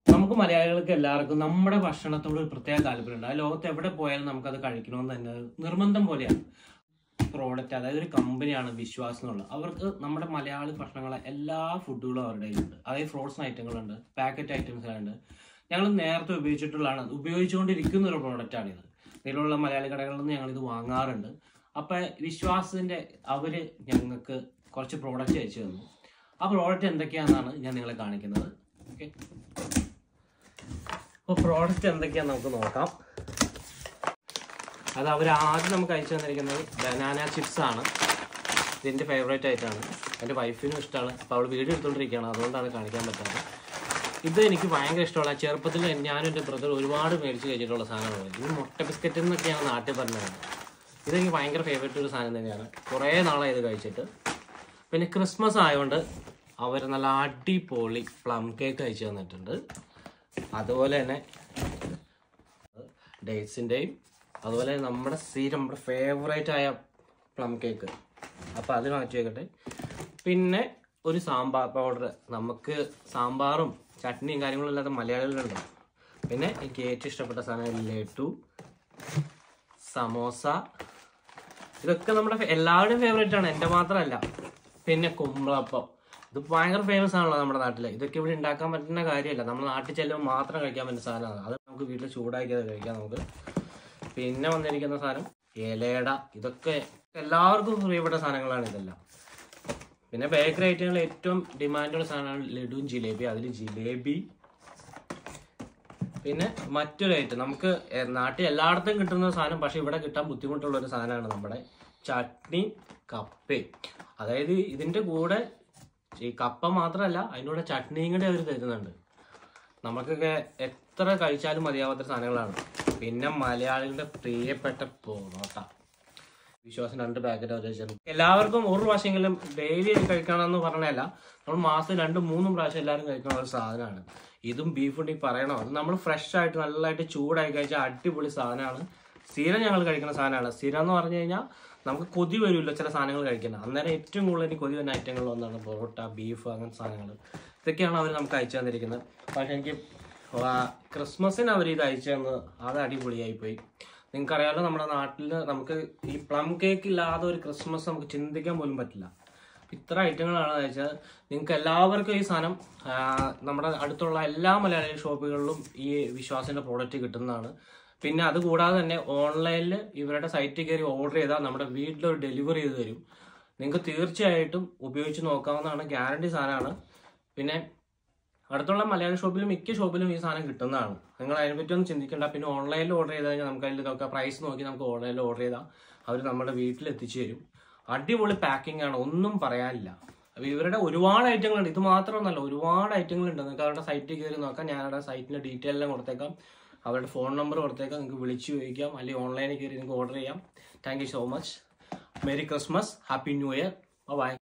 നമുക്ക് മലയാളികൾക്ക് എല്ലാവർക്കും നമ്മുടെ ഭക്ഷണത്തോട് ഒരു പ്രത്യേക താല്പര്യമുണ്ട് ആ ലോകത്ത് എവിടെ പോയാലും നമുക്കത് കഴിക്കണമെന്ന് തന്നെ നിർബന്ധം പോലെയാണ് പ്രോഡക്റ്റ് അതായത് ഒരു കമ്പനിയാണ് വിശ്വാസം എന്നുള്ളത് അവർക്ക് നമ്മുടെ മലയാളി ഭക്ഷണങ്ങളെ എല്ലാ ഫുഡുകളും അവരുടെ കയ്യിലുണ്ട് അതായത് ഫ്രോസൺ ഐറ്റങ്ങളുണ്ട് പാക്കറ്റ് ഐറ്റംസുകളുണ്ട് ഞങ്ങൾ നേരത്തെ ഉപയോഗിച്ചിട്ടുള്ളതാണ് ഉപയോഗിച്ചുകൊണ്ടിരിക്കുന്ന ഒരു പ്രോഡക്റ്റാണിത് ഇതിലുള്ള മലയാളി കടകളിൽ നിന്ന് ഞങ്ങൾ ഇത് വാങ്ങാറുണ്ട് അപ്പം വിശ്വാസത്തിൻ്റെ അവർ ഞങ്ങൾക്ക് കുറച്ച് പ്രോഡക്റ്റ് അയച്ചു തന്നു ആ പ്രോഡക്റ്റ് എന്തൊക്കെയാണെന്നാണ് ഞാൻ നിങ്ങളെ കാണിക്കുന്നത് ഓക്കെ അപ്പോൾ പ്രോഡക്റ്റ് എന്തൊക്കെയാണെന്ന് നമുക്ക് നോക്കാം അത് അവർ ആദ്യം നമുക്ക് അയച്ചു തന്നിരിക്കുന്നത് ബനാന ചിപ്സ് ആണ് ഇതിൻ്റെ ഫേവറേറ്റ് ആയിട്ടാണ് എൻ്റെ വൈഫിനും ഇഷ്ടമാണ് അപ്പോൾ അവൾ വീഡിയോ എടുത്തുകൊണ്ടിരിക്കുകയാണ് അതുകൊണ്ടാണ് കാണിക്കാൻ പറ്റാത്തത് ഇത് എനിക്ക് ഭയങ്കര ഇഷ്ടമുള്ള ചെറുപ്പത്തിൽ ഞാനും എൻ്റെ ബ്രദർ ഒരുപാട് മേടിച്ച് കഴിച്ചിട്ടുള്ള സാധനമാണ് ഇത് മുട്ട ബിസ്ക്കറ്റ് എന്നൊക്കെയാണ് നാട്ടിൽ പറഞ്ഞത് ഇതെനിക്ക് ഭയങ്കര ഫേവറേറ്റ് ഒരു സാധനം തന്നെയാണ് കുറേ നാളായി ഇത് കഴിച്ചിട്ട് പിന്നെ ക്രിസ്മസ് ആയതുകൊണ്ട് അവർ നല്ല അടിപൊളി പ്ലം കേക്ക് അയച്ചു തന്നിട്ടുണ്ട് അതുപോലെ തന്നെ ഡേറ്റ്സിൻ്റെയും അതുപോലെ നമ്മുടെ സ്ഥിരം നമ്മുടെ ഫേവറേറ്റ് ആയ പ്ലം കേക്ക് അപ്പോൾ അത് മാറ്റി വെക്കട്ടെ പിന്നെ ഒരു സാമ്പാർ പൗഡർ നമുക്ക് സാമ്പാറും ചട്നിയും കാര്യങ്ങളും ഇല്ലാത്ത മലയാളികളുണ്ട് പിന്നെ എനിക്ക് ഏറ്റവും ഇഷ്ടപ്പെട്ട സാധനം ലഡു സമോസ ഇതൊക്കെ നമ്മുടെ ഫേ- എല്ലാവരുടെയും ഫേവറേറ്റ് ആണ് എൻ്റെ മാത്രമല്ല പിന്നെ കുമ്പളപ്പം ഇത് ഭയങ്കര ഫേമസ് ആണല്ലോ നമ്മുടെ നാട്ടിൽ ഇതൊക്കെ ഇവിടെ ഉണ്ടാക്കാൻ പറ്റുന്ന കാര്യമല്ല നമ്മുടെ നാട്ടിൽ ചെല്ലുമ്പോൾ മാത്രം കഴിക്കാൻ പറ്റുന്ന സാധനമാണ് അത് നമുക്ക് വീട്ടിൽ ചൂടാക്കിയത് കഴിക്കാം നമുക്ക് പിന്നെ വന്നിരിക്കുന്ന സാധനം ഇലയട ഇതൊക്കെ എല്ലാവർക്കും പ്രിയപ്പെട്ട സാധനങ്ങളാണ് ഇതെല്ലാം പിന്നെ ബേക്കറി ഐറ്റങ്ങളിൽ ഏറ്റവും ഡിമാൻഡുള്ള സാധനമാണ് ലഡുവും ജിലേബി അതിൽ ജിലേബി പിന്നെ മറ്റൊരു ഐറ്റം നമുക്ക് എ- നാട്ടിൽ എല്ലായിടത്തും കിട്ടുന്ന സാധനം പക്ഷെ ഇവിടെ കിട്ടാൻ ബുദ്ധിമുട്ടുള്ള ഒരു സാധനമാണ് നമ്മുടെ ചട്നി കപ്പ അതായത് ഇതിന്റെ കൂടെ ഈ കപ്പ മാത്രമല്ല അതിൻ്റെ കൂടെ ചട്നിയും കൂടെ അവർ തരുന്നുണ്ട് നമുക്കൊക്കെ എത്ര കഴിച്ചാലും മതിയാവാത്ത സാധനങ്ങളാണ് പിന്നെ മലയാളികളുടെ പ്രിയപ്പെട്ട പൊറോട്ട വിശ്വാസം രണ്ട് പാക്കറ്റ് അവർ വെച്ചിട്ടുണ്ട് എല്ലാവർക്കും ഒരു പ്രാവശ്യമെങ്കിലും ഡെയിലി കഴിക്കണമെന്ന് പറഞ്ഞല്ല നമ്മൾ മാസം രണ്ടും മൂന്നും പ്രാവശ്യം എല്ലാവരും കഴിക്കുന്ന ഒരു സാധനമാണ് ഇതും ബീഫ് ഉണ്ടെങ്കിൽ പറയണോ അത് നമ്മൾ ഫ്രഷ് ആയിട്ട് നല്ലതായിട്ട് ചൂടായി കഴിച്ചാൽ അടിപൊളി സാധനമാണ് സ്ഥിരം ഞങ്ങൾ കഴിക്കുന്ന സാധനമാണ് സ്ഥിരം എന്ന് പറഞ്ഞു കഴിഞ്ഞാൽ നമുക്ക് കൊതി വരുമല്ലോ ചില സാധനങ്ങൾ കഴിക്കുന്നത് അന്നേരം ഏറ്റവും കൂടുതൽ എനിക്ക് കൊതി വരുന്ന ഐറ്റങ്ങളിൽ ഒന്നാണ് പൊറോട്ട ബീഫ് അങ്ങനത്തെ സാധനങ്ങൾ ഇതൊക്കെയാണ് അവർ നമുക്ക് അയച്ചു തന്നിരിക്കുന്നത് പക്ഷെ എനിക്ക് വാ- ക്രിസ്മസിന് അവർ ഇത് അയച്ചു തന്നത് അത് അടിപൊളിയായി പോയി നിങ്ങൾക്കറിയാലോ നമ്മുടെ നാട്ടിൽ നമുക്ക് ഈ പ്ലം കേക്ക് ഇല്ലാതെ ഒരു ക്രിസ്മസ് നമുക്ക് ചിന്തിക്കാൻ പോലും പറ്റില്ല ഇത്ര ഐറ്റങ്ങളാണ് വെച്ചാൽ നിങ്ങൾക്ക് എല്ലാവർക്കും ഈ സാധനം ആ, നമ്മുടെ അടുത്തുള്ള എല്ലാ മലയാളി ഷോപ്പുകളിലും ഈ വിശ്വാസിന്റെ പ്രോഡക്റ്റ് കിട്ടുന്നതാണ് പിന്നെ അത് കൂടാതെ തന്നെ ഓൺലൈനിൽ ഇവരുടെ സൈറ്റിൽ കയറി ഓർഡർ ചെയ്താൽ നമ്മുടെ വീട്ടിൽ ഒരു ഡെലിവറി ചെയ്ത് തരും നിങ്ങൾക്ക് തീർച്ചയായിട്ടും ഉപയോഗിച്ച് നോക്കാവുന്നതാണ് ഗ്യാരണ്ടി സാധനമാണ് പിന്നെ അടുത്തുള്ള മലയാളി ഷോപ്പിലും മിക്ക ഷോപ്പിലും ഈ സാധനം കിട്ടുന്നതാണ് നിങ്ങൾ അതിനെപ്പറ്റി ഒന്നും ചിന്തിക്കേണ്ട പിന്നെ ഓൺലൈനിൽ ഓർഡർ ചെയ്ത് കഴിഞ്ഞാൽ നമുക്ക് അതിൽ നോക്കാം പ്രൈസ് നോക്കി നമുക്ക് ഓൺലൈനിൽ ഓർഡർ ചെയ്താൽ അവർ നമ്മുടെ വീട്ടിൽ എത്തിച്ചു തരും അടിപൊളി പാക്കിംഗ് ആണ് ഒന്നും പറയാനില്ല അപ്പൊ ഇവരുടെ ഒരുപാട് ഐറ്റങ്ങളുണ്ട് ഇത് മാത്രമൊന്നല്ല ഒരുപാട് ഐറ്റങ്ങളുണ്ട് നിങ്ങൾക്ക് അവരുടെ സൈറ്റിൽ കയറി നോക്കാം ഞാൻ അവരുടെ സൈറ്റിന്റെ ഡീറ്റെയിൽ എല്ലാം കൊടുത്തേക്കാം അവരുടെ ഫോൺ നമ്പർ കൊടുത്തേക്കാം നിങ്ങൾക്ക് വിളിച്ച് ചോദിക്കാം അല്ലെങ്കിൽ ഓൺലൈനിൽ കയറി നിങ്ങൾക്ക് ഓർഡർ ചെയ്യാം thank you so much merry Christmas happy new year by